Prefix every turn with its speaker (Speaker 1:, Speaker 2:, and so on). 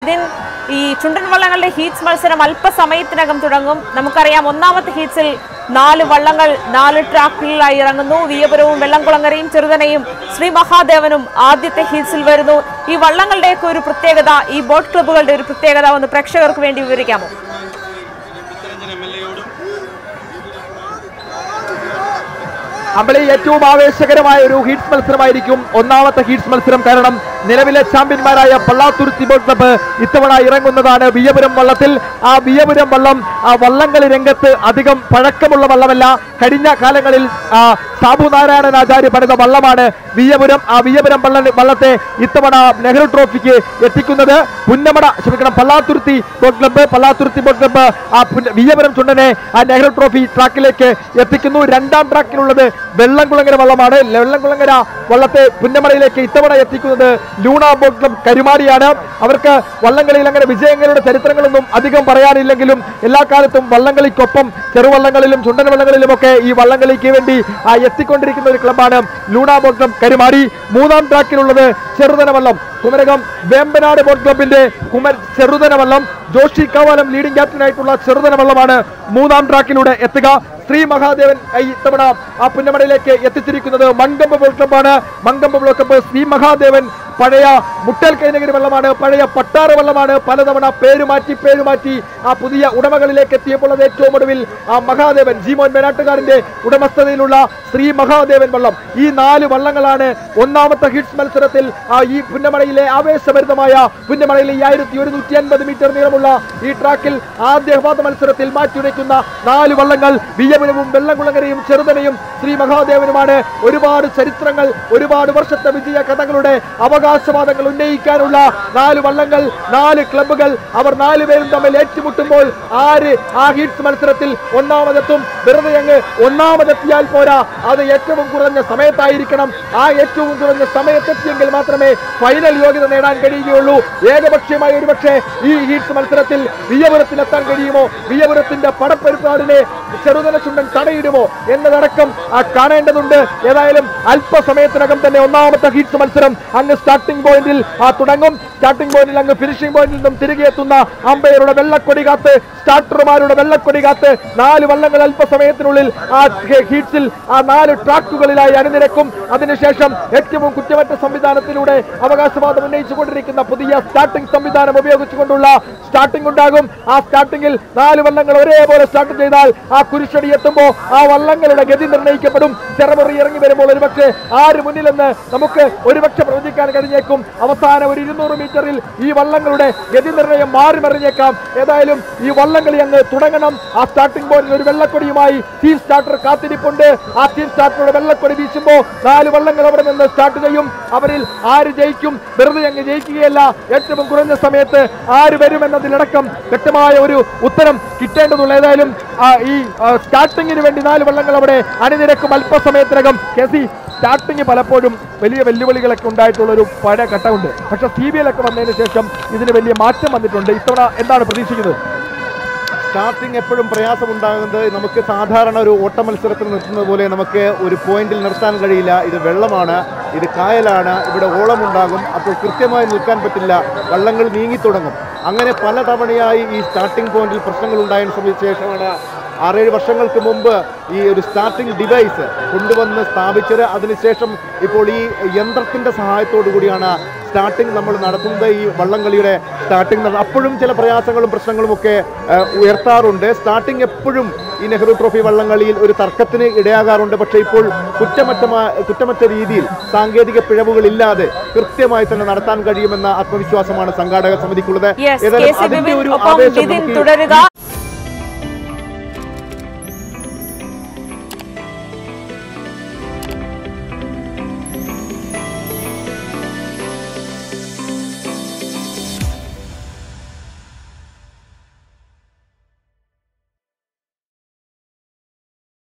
Speaker 1: within ഈ ചുണ്ടൻ വള്ളങ്ങളുടെ heats മത്സരം അല്പസമയത്തിനകം തുടങ്ങും നമുക്കറിയാം ഒന്നാമത്തെ ഹീറ്റ്സിൽ നാല് വള്ളങ്ങൾ നാല് ട്രാക്കുകളിലായി ഇറങ്ങുന്നു വിയപുരവും വെള്ളംകുളങ്ങരയും ചെറുതനയും ശ്രീ മഹാദേവനും ആദ്യത്തെ ഹീറ്റ്സിൽ വരുന്നു ഈ വള്ളങ്ങളുടെയൊക്കെ ഒരു പ്രത്യേകത ഈ ബോട്ട് ക്ലബ്ബുകളുടെ ഒരു പ്രത്യേകത ഒന്ന് പ്രേക്ഷകർക്ക് വേണ്ടി വിവരിക്കാമോ
Speaker 2: അമ്പലി ഏറ്റവും ആവേശകരമായ ഒരു ഹീറ്റ്സ് മത്സരമായിരിക്കും ഒന്നാമത്തെ ഹീറ്റ്സ് മത്സരം കാരണം നിലവിലെ ചാമ്പ്യന്മാരായ പള്ളാത്തുരുത്തി ബോട്ട് ക്ലബ്ബ് ഇത്തവണ ഇറങ്ങുന്നതാണ് വിയപുരം വള്ളത്തിൽ ആ വിയപുരം വള്ളം ആ വള്ളംകളി രംഗത്ത് അധികം പഴക്കമുള്ള വള്ളമല്ല കഴിഞ്ഞ കാലങ്ങളിൽ ആ, സാബു നാരായണൻ ആചാര്യ പണിത വള്ളമാണ് വിയപുരം ആ വിയപുരം വള്ള വള്ളത്തെ ഇത്തവണ നെഹ്റു ട്രോഫിക്ക് എത്തിക്കുന്നത് പുന്നമട ക്ഷമിക്കണം Pallathuruthy boat club Pallathuruthy boat club ആ പുന്ന- വിയപുരം ചുണ്ടനെ ആ നെഹ്റു ട്രോഫി ട്രാക്കിലേക്ക് എത്തിക്കുന്നു രണ്ടാം ട്രാക്കിലുള്ളത് വെള്ളംകുളങ്ങര വള്ളമാണ് വെള്ളംകുളങ്ങര വള്ളത്തെ പുന്നമടയിലേക്ക് ഇത്തവണ എത്തിക്കുന്നത് ലൂണ ബോട്ട് ക്ലബ് കരുമാടിയാണ് അവർക്ക് വള്ളംകളിയിൽ അങ്ങനെ വിജയങ്ങളുടെ ചരിത്രങ്ങളൊന്നും അധികം പറയാനില്ലെങ്കിലും എല്ലാ കാലത്തും വള്ളംകളിക്കൊപ്പം ചെറുവള്ളങ്ങളിലും ചുണ്ടൻ വള്ളങ്ങളിലുമൊക്കെ ഈ വള്ളംകളിക്ക് വേണ്ടി ആ, എത്തിക്കൊണ്ടിരിക്കുന്ന ഒരു ക്ലബ്ബാണ് ലൂണ ബോട്ട് ക്ലബ് കരുമാടി മൂന്നാം ട്രാക്കിലുള്ളത് ചെറുതന വള്ളം കുമരകം വേമ്പനാട് ബോട്ട് ക്ലബിന്റെ കുമർ ചെറുതന വള്ളം ജോഷി കവാലം ലീഡിംഗ് ക്യാപ്റ്റനായിട്ടുള്ള ചെറുതന വള്ളമാണ് മൂന്നാം ട്രാക്കിലൂടെ എത്തുക ശ്രീ മഹാദേവൻ ഈ ഇത്തവണ ആ പുന്നമടയിലേക്ക് എത്തിച്ചിരിക്കുന്നത് മങ്കമ്പ് ബോട്ട് ക്ലബ്ബാണ് മങ്കമ്പ് ബോട്ട് ക്ലബ്ബ് ശ്രീ മഹാദേവൻ പഴയ മുട്ടൽ കൈനഗിരി വള്ളമാണ് പഴയ പട്ടാറ വള്ളമാണ് പലതവണ പേര് മാറ്റി പേര് മാറ്റി ആ പുതിയ ഉടമകളിലേക്ക് എത്തിയപ്പോൾ അത് ഏറ്റവും ഒടുവിൽ ആ മഹാദേവൻ ജീമോൻ മേനാട്ടുകാരന്റെ ഉടമസ്ഥതയിലുള്ള ശ്രീ മഹാദേവൻ വള്ളം ഈ നാല് വള്ളങ്ങളാണ് ഒന്നാമത്തെ ഹിറ്റ്സ് മത്സരത്തിൽ ആ ഈ പുന്നമടയിലെ ആവേശഭരിതമായ പുന്നമടയിലെ ഈ ആയിരത്തി ഒരുന്നൂറ്റി അൻപത് മീറ്റർ നീളമുള്ള ഈ ട്രാക്കിൽ ആദ്യ പാദ മത്സരത്തിൽ മാറ്റുരയ്ക്കുന്ന നാല് വള്ളങ്ങൾ വിയപുരവും വെള്ളംകുളങ്ങരയും ചെറുതനയും ശ്രീ മഹാദേവനുമാണ് ഒരുപാട് ചരിത്രങ്ങൾ ഒരുപാട് വർഷത്തെ വിജയ കഥകളുടെ അവകാശവാദങ്ങൾ ഉന്നയിക്കാനുള്ള നാല് വള്ളങ്ങൾ നാല് ക്ലബ്ബുകൾ അവർ നാല് പേരും തമ്മിൽ ഏറ്റുമുട്ടുമ്പോൾ ആര് ആ ഹീറ്റ്സ് മത്സരത്തിൽ ഒന്നാമതെത്തും വെറുതെ അങ്ങ് ഒന്നാമതെത്തിയാൽ പോരാ അത് ഏറ്റവും കുറഞ്ഞ സമയത്തായിരിക്കണം ആ ഏറ്റവും കുറഞ്ഞ സമയത്തെത്തിയെങ്കിൽ മാത്രമേ ഫൈനൽ യോഗ്യത നേടാൻ കഴിയുകയുള്ളൂ ഏകപക്ഷീയമായി ഒരുപക്ഷെ ഈ ഹീറ്റ്സ് മത്സരത്തിൽ വിയപുരത്തിലെത്താൻ കഴിയുമോ വിയപുരത്തിന്റെ പടപ്പെരുപ്പാടിനെ ചെറുതല ചുണ്ടൻ തടയിടുമോ എന്നതടക്കം ആ കാണേണ്ടതുണ്ട് ഏതായാലും അല്പസമയത്തിനകം തന്നെ ഒന്നാമത്തെ ഹീറ്റ്സ് മത്സരം അങ്ങ് സ്റ്റാർട്ടിംഗ് പോയിന്റിൽ ആ തുടങ്ങും സ്റ്റാർട്ടിംഗ് പോയിന്റിൽ അങ്ങ് ഫിനിഷിംഗ് പോയിന്റിൽ നിന്നും തിരികെ എത്തുന്ന അമ്പയറുടെ വെള്ളക്കൊടി കാത്ത് സ്റ്റാർട്ടർമാരുടെ വെള്ളക്കൊടി കാത്ത് നാല് വള്ളങ്ങൾ അല്പസമയത്തിനുള്ളിൽ ആ ഹീറ്റ്സിൽ ആ നാല് ട്രാക്കുകളിലായി അണിനിരക്കും അതിനുശേഷം ഏറ്റവും കുറ്റമറ്റ സംവിധാനത്തിലൂടെ അവകാശവാദം ഉന്നയിച്ചുകൊണ്ടിരിക്കുന്ന പുതിയ സ്റ്റാർട്ടിംഗ് സംവിധാനം ഉപയോഗിച്ചുകൊണ്ടുള്ള സ്റ്റാർട്ടിംഗ് ഉണ്ടാകും ആ സ്റ്റാർട്ടിംഗിൽ നാല് വള്ളങ്ങൾ ഒരേപോലെ സ്റ്റാർട്ട് ചെയ്താൽ ആ കുരിശടി എത്തുമ്പോൾ ആ വള്ളങ്ങളുടെ ഗതി നിർണ്ണയിക്കപ്പെടും ചെറമുറി ഇറങ്ങി വരുമ്പോൾ ഒരുപക്ഷെ ആര് മുന്നിലെന്ന് നമുക്ക് ഒരുപക്ഷെ പ്രവചിക്കാൻ കഴിഞ്ഞേക്കും അവസാന ഒരു ഇരുന്നൂറ് മീറ്ററിൽ ഈ വള്ളങ്ങളുടെ ഗതി നിർണ്ണയം മാറി മറിഞ്ഞേക്കാം ഏതായാലും ഈ വള്ളംകളി അങ്ങ് തുടങ്ങണം ആ സ്റ്റാർട്ടിംഗ് പോയിന്റിൽ ഒരു വെള്ളക്കൊടിയുമായി ടീം സ്റ്റാർട്ടർ കാത്തിരിപ്പുണ്ട് ആ ടീം സ്റ്റാർട്ടറുടെ വെള്ളക്കൊടി വീശുമ്പോൾ നാല് വള്ളങ്ങൾ അവിടെ നിന്ന് സ്റ്റാർട്ട് ചെയ്യും അവരിൽ ആര് ജയിക്കും വെറുതെ അങ്ങ് ജയിക്കുകയല്ല ഏറ്റവും കുറഞ്ഞ സമയത്ത് ആര് വരുമെന്നതിലടക്കം വ്യക്തമായ ഒരു ഉത്തരം കിട്ടേണ്ടതുള്ള ഏതായാലും ആ, ഈ സ്റ്റാർട്ടിങ്ങിന് വേണ്ടി നാല് വള്ളങ്ങൾ അവിടെ അണിനിരക്കും അല്പസമയത്തിനകം കെ സി സ്റ്റാർട്ടിങ് പലപ്പോഴും വലിയ വെല്ലുവിളികളൊക്കെ ഉണ്ടായിട്ടുള്ള ഒരു പഴയ ഘട്ടമുണ്ട് പക്ഷെ സി ബി എല്ലൊക്കെ വന്നതിന് ശേഷം ഇതിന് വലിയ മാറ്റം വന്നിട്ടുണ്ട് ഇത്തവണ എന്താണ് പ്രതീക്ഷിക്കുന്നത്
Speaker 3: സ്റ്റാർട്ടിങ് എപ്പോഴും പ്രയാസമുണ്ടാകുന്നത് നമുക്ക് സാധാരണ ഒരു ഓട്ട മത്സരത്തിൽ നിർത്തുന്നത് പോലെ നമുക്ക് ഒരു പോയിന്റിൽ നിർത്താൻ കഴിയില്ല ഇത് വെള്ളമാണ് ഇത് കായലാണ് ഇവിടെ ഓളമുണ്ടാകും അപ്പോൾ കൃത്യമായി നിൽക്കാൻ പറ്റില്ല വള്ളങ്ങൾ നീങ്ങിത്തുടങ്ങും അങ്ങനെ പല തവണയായി ഈ സ്റ്റാർട്ടിംഗ് പോയിന്റിൽ പ്രശ്നങ്ങൾ ഉണ്ടായതിനു സമയത്ത് ശേഷമാണ് ആറേഴ് വർഷങ്ങൾക്ക് മുമ്പ് ഈ ഒരു സ്റ്റാർട്ടിംഗ് ഡിവൈസ് കൊണ്ടുവന്ന് സ്ഥാപിച്ചത് അതിനുശേഷം ഇപ്പോൾ ഈ യന്ത്രത്തിന്റെ സഹായത്തോടു കൂടിയാണ് സ്റ്റാർട്ടിംഗ് നമ്മൾ നടത്തുന്നത് ഈ വള്ളംകളിയുടെ സ്റ്റാർട്ടിംഗ് നട- അപ്പോഴും ചില പ്രയാസങ്ങളും പ്രശ്നങ്ങളും ഒക്കെ ഏഹ്, ഉയർത്താറുണ്ട് സ്റ്റാർട്ടിംഗ് എപ്പോഴും ഈ നെഹ്റു ട്രോഫി വള്ളംകളിയിൽ ഒരു തർക്കത്തിന് ഇടയാകാറുണ്ട് പക്ഷേ ഇപ്പോൾ കുറ്റമറ്റമായ കുറ്റമറ്റ രീതിയിൽ സാങ്കേതിക പിഴവുകളില്ലാതെ കൃത്യമായി തന്നെ നടത്താൻ കഴിയുമെന്ന ആത്മവിശ്വാസമാണ് സംഘാടക സമിതിക്കുള്ളത്
Speaker 1: യെസ് കെ
Speaker 3: ഏതായാലും
Speaker 1: സി
Speaker 3: അതിന്റെ
Speaker 1: ബിബിൻ
Speaker 3: ഒരു
Speaker 1: ഒപ്പം
Speaker 3: ആവേശം
Speaker 1: വിതിൻ
Speaker 3: നമുക്ക് ഈ
Speaker 1: തുടരുക